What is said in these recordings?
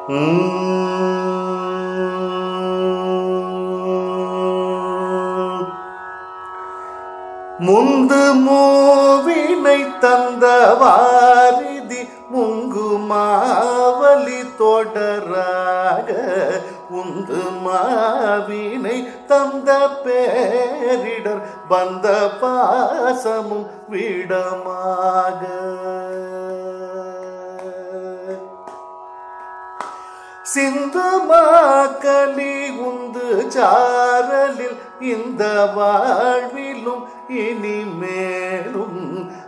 உம். முந்து மூவினை தந்த வாரிதி முங்கு மாவலி தொடராக உந்து மாவினை தந்த பேரிடர் வந்த பாசமும் விடமாக சிந்து மாக்கலி உந்து சாரலில் இந்த வாழ்விலும் இனிமேலும்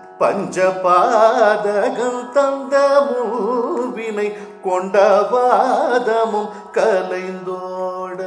பஞ்சபாதகம் தந்த மூவினை கொண்ட வாதமும் கலைந்தோட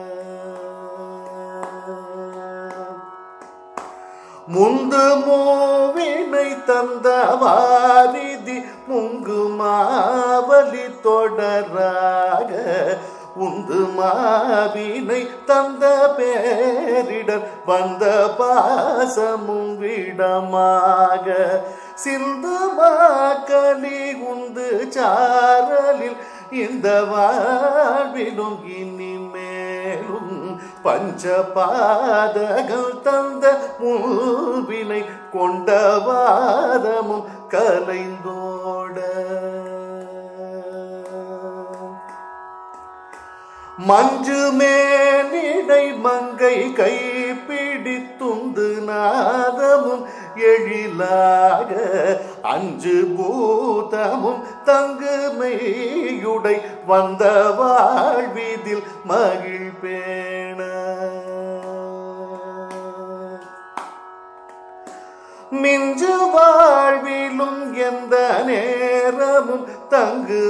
முந்து மூவினை தந்த வாரிதி முங்கு மாவலி தொடராக உந்து மாவினை தந்த பேரிடர் வந்த பாசமும் விடமாக சிந்து மாக்கலி உந்து சாரலில் இந்த வாழ்விலும் இனிமேலும் பஞ்சபாதகள் தந்த மூவினை கொண்ட வாதமும் கலைந்தோட மஞ்சு மேனிடை மங்கை கை பிடித்துந்து நாதமும் எழிலாக அஞ்சு பூதமும் தங்குமையுடை வந்த வாழ்விதில் மகிழ் பேண மிஞ்சு வாழ்விலும் எந்த நேரமும் தங்கு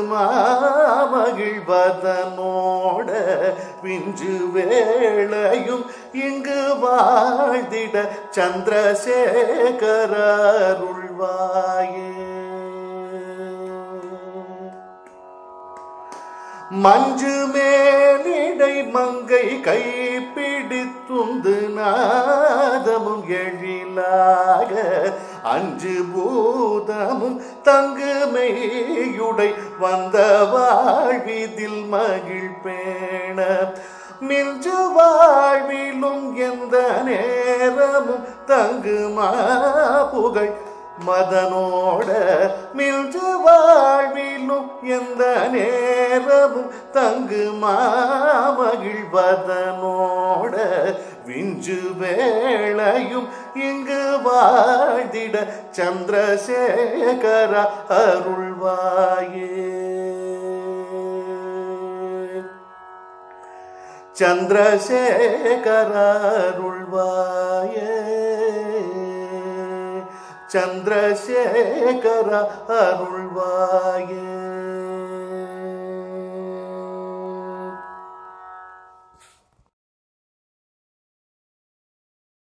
மாமகிழ்வதனோட விஞ்சு வேளையும் இங்கு வாழ்ந்திட சந்திரசேகர அருள்வாயே மஞ்சு மேலிடை மங்கை கை பிடித்துந்து நாதமும் எழிலாக அஞ்சு பூதமும் தங்குமையுடை வந்த வாழ்விதில் மகிழ் பேண மிஞ்சு வாழ்விலும் எந்த நேரமும் தங்குமா புகழ் மதனோட மில்ஜு வாழ்விலும் எந்த நேரமும் தங்கு மாமகிழ்வதனோட விஞ்சு வேளையும் இங்கு வாழ்ந்திட சந்திரசேகர அருள்வாயே சந்திரசேகர அருள்வாயே சந்திரசேகர அருள்வாயே